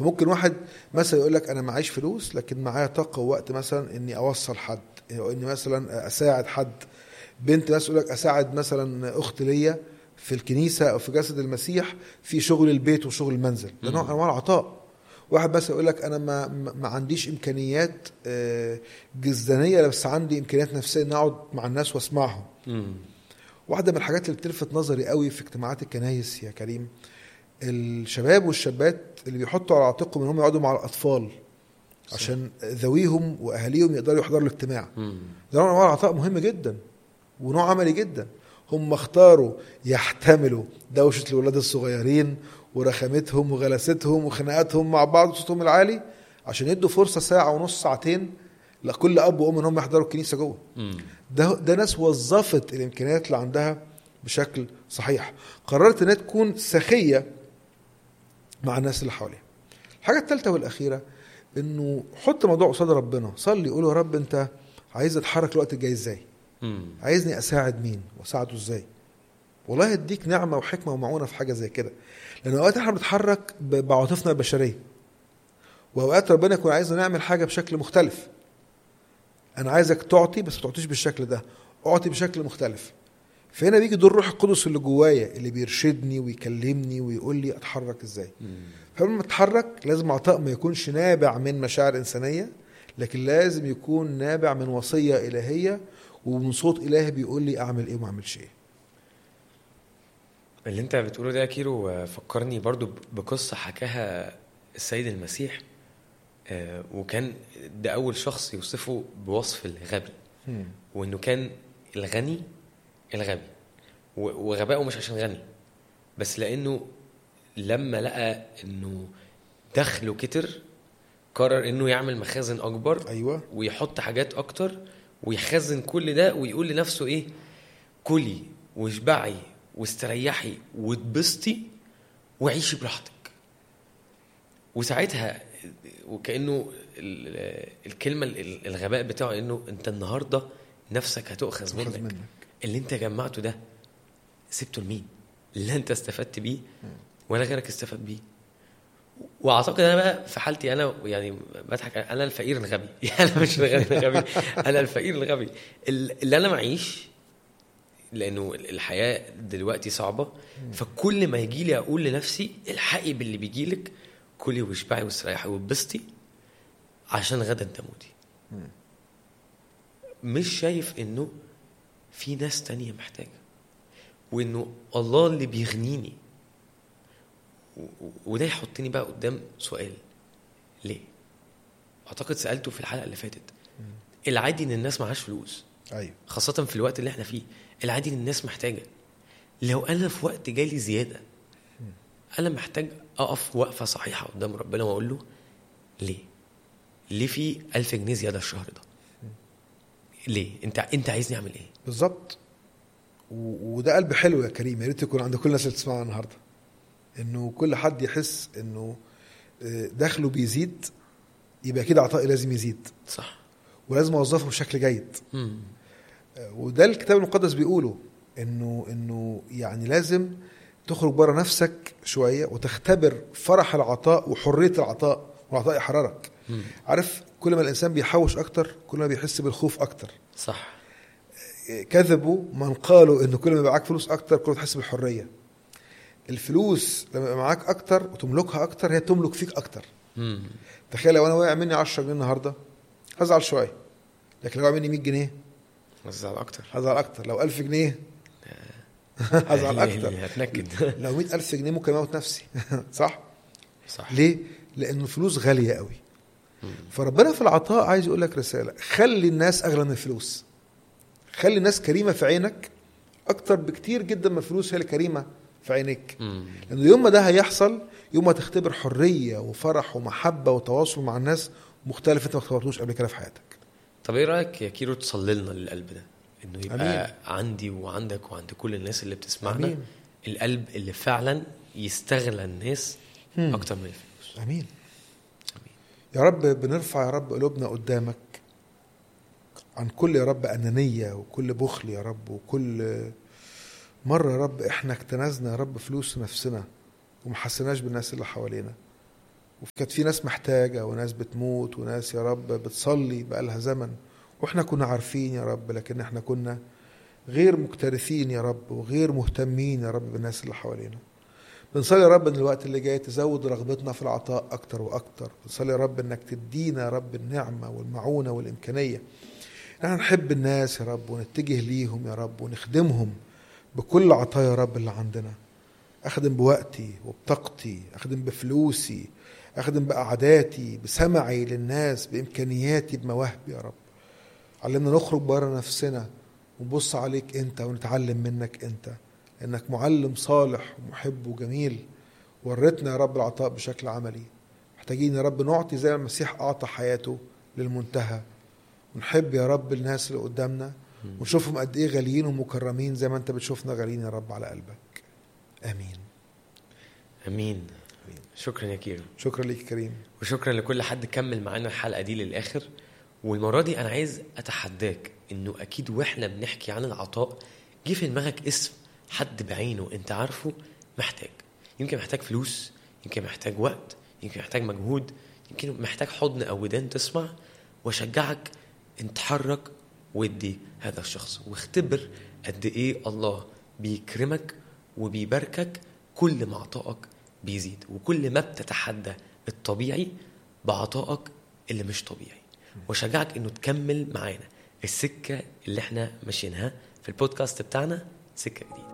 فممكن واحد مثلا يقول لك انا معيش فلوس لكن معايا طاقه ووقت مثلا اني اوصل حد او اني مثلا اساعد حد بنت مثلا يقول لك اساعد مثلا اخت ليا في الكنيسه او في جسد المسيح في شغل البيت وشغل المنزل ده نوع من انواع العطاء واحد بس يقول لك انا ما ما ما عنديش امكانيات آه، جسدانيه بس عندي امكانيات نفسيه ان اقعد مع الناس واسمعهم مم. واحده من الحاجات اللي بتلفت نظري قوي في اجتماعات الكنايس يا كريم الشباب والشابات اللي بيحطوا على عاتقهم انهم يقعدوا مع الاطفال عشان ذويهم واهاليهم يقدروا يحضروا الاجتماع مم. ده نوع من انواع العطاء مهم جدا ونوع عملي جدا هم اختاروا يحتملوا دوشه الولاد الصغيرين ورخامتهم وغلاستهم وخناقاتهم مع بعض وصوتهم العالي عشان يدوا فرصه ساعه ونص ساعتين لكل اب وام انهم يحضروا الكنيسه جوه مم. ده ده ناس وظفت الامكانيات اللي عندها بشكل صحيح قررت انها تكون سخيه مع الناس اللي حواليها الحاجه الثالثه والاخيره انه حط موضوع قصاد ربنا صلي قول يا رب انت عايز اتحرك الوقت الجاي ازاي مم. عايزني اساعد مين واساعده ازاي والله يديك نعمه وحكمه ومعونه في حاجه زي كده لان اوقات احنا بنتحرك ب- بعواطفنا البشريه واوقات ربنا يكون عايزنا نعمل حاجه بشكل مختلف انا عايزك تعطي بس ما تعطيش بالشكل ده اعطي بشكل مختلف فهنا بيجي دور الروح القدس اللي جوايا اللي بيرشدني ويكلمني ويقول لي اتحرك ازاي مم. فلما اتحرك لازم عطاء ما يكونش نابع من مشاعر انسانيه لكن لازم يكون نابع من وصيه الهيه ومن صوت الهي بيقول لي اعمل ايه وما اعملش ايه اللي انت بتقوله ده يا كيرو آه، فكرني برضو ب- بقصة حكاها السيد المسيح آه، وكان ده أول شخص يوصفه بوصف الغبي وإنه كان الغني الغبي و- وغبائه مش عشان غني بس لأنه لما لقى إنه دخله كتر قرر إنه يعمل مخازن أكبر ايوه ويحط حاجات اكتر ويخزن كل ده ويقول لنفسه ايه كلي واشبعي واستريحي واتبسطي وعيشي براحتك وساعتها وكانه ال- الكلمه ال- الغباء بتاعه انه انت النهارده نفسك هتؤخذ خذ منك منك اللي انت جمعته ده سبته لمين لا انت استفدت بيه ولا غيرك استفاد بيه واعتقد انا بقى في حالتي انا يعني بضحك انا الفقير الغبي يعني انا مش الغني الغبي انا الفقير الغبي ال- اللي انا معيش لانه الحياه دلوقتي صعبه فكل ما يجي لي اقول لنفسي الحقي باللي بيجي لك كلي واشبعي واستريحي واتبسطي عشان غدا تموتي مش شايف انه في ناس تانية محتاجة وانه الله اللي بيغنيني و- و- وده يحطني بقى قدام سؤال ليه؟ اعتقد سألته في الحلقة اللي فاتت العادي ان الناس معهاش فلوس ايوه خاصة في الوقت اللي احنا فيه العادي ان الناس محتاجة لو انا في وقت جالي زيادة انا محتاج اقف وقفة صحيحة قدام ربنا واقول له ليه؟ ليه في ألف جنيه زيادة الشهر ده؟ ليه؟ انت انت عايزني اعمل ايه؟ بالظبط و- وده قلب حلو يا كريم يا ريت يكون عند كل الناس اللي بتسمعنا النهارده انه كل حد يحس انه آه، دخله بيزيد يبقى كده عطائي لازم يزيد صح ولازم اوظفه بشكل جيد مم. آه، وده الكتاب المقدس بيقوله انه انه يعني لازم تخرج بره نفسك شويه وتختبر فرح العطاء وحريه العطاء والعطاء يحررك مم. عارف كل ما الانسان بيحوش اكتر كل ما بيحس بالخوف اكتر صح كذبوا من قالوا ان كل ما يبقى معاك فلوس اكتر كل ما تحس بالحريه الفلوس لما يبقى معاك اكتر وتملكها اكتر هي تملك فيك اكتر مم. تخيل لو انا واقع مني 10 جنيه النهارده هزعل شويه لكن لو وقع مني 100 جنيه هزعل اكتر هزعل اكتر لو 1000 جنيه هزعل اكتر هتنكد لو 100000 جنيه ممكن اموت نفسي صح صح ليه لان الفلوس غاليه قوي فربنا في العطاء عايز يقول لك رساله خلي الناس اغلى من الفلوس خلي الناس كريمه في عينك اكتر بكتير جدا من الفلوس هي الكريمه في عينيك مم. لانه يوم ما ده هيحصل يوم ما تختبر حريه وفرح ومحبه وتواصل مع الناس مختلف انت ما اختبرتوش قبل كده في حياتك طب ايه رايك يا كيرو تصلي لنا للقلب ده انه يبقى أمين. عندي وعندك وعند كل الناس اللي بتسمعنا أمين. القلب اللي فعلا يستغلى الناس هم. اكتر من الفلوس امين يا رب بنرفع يا رب قلوبنا قدامك عن كل يا رب انانيه وكل بخل يا رب وكل مره يا رب احنا اكتنزنا يا رب فلوس نفسنا وما حسيناش بالناس اللي حوالينا وكانت في ناس محتاجة وناس بتموت وناس يا رب بتصلي بقالها زمن واحنا كنا عارفين يا رب لكن احنا كنا غير مكترثين يا رب وغير مهتمين يا رب بالناس اللي حوالينا بنصلي يا رب ان الوقت اللي جاي تزود رغبتنا في العطاء اكتر واكتر بنصلي يا رب انك تدينا يا رب النعمه والمعونه والامكانيه احنا نحب الناس يا رب ونتجه ليهم يا رب ونخدمهم بكل عطايا يا رب اللي عندنا اخدم بوقتي وبطاقتي اخدم بفلوسي اخدم بقعداتي بسمعي للناس بامكانياتي بمواهبي يا رب علمنا نخرج بره نفسنا ونبص عليك انت ونتعلم منك انت انك معلم صالح ومحب وجميل وريتنا يا رب العطاء بشكل عملي محتاجين يا رب نعطي زي ما المسيح اعطى حياته للمنتهى ونحب يا رب الناس اللي قدامنا ونشوفهم قد ايه غاليين ومكرمين زي ما انت بتشوفنا غاليين يا رب على قلبك امين امين شكرا يا كيرو شكرا ليك كريم وشكرا لكل حد كمل معانا الحلقه دي للاخر والمره دي انا عايز اتحداك انه اكيد واحنا بنحكي عن العطاء جه في دماغك اسم حد بعينه انت عارفه محتاج يمكن محتاج فلوس يمكن محتاج وقت يمكن محتاج مجهود يمكن محتاج حضن او ودان تسمع واشجعك ان تحرك وادي هذا الشخص واختبر قد ايه الله بيكرمك وبيباركك كل ما عطائك بيزيد وكل ما بتتحدى الطبيعي بعطائك اللي مش طبيعي وشجعك انه تكمل معانا السكه اللي احنا ماشيينها في البودكاست بتاعنا سكه جديده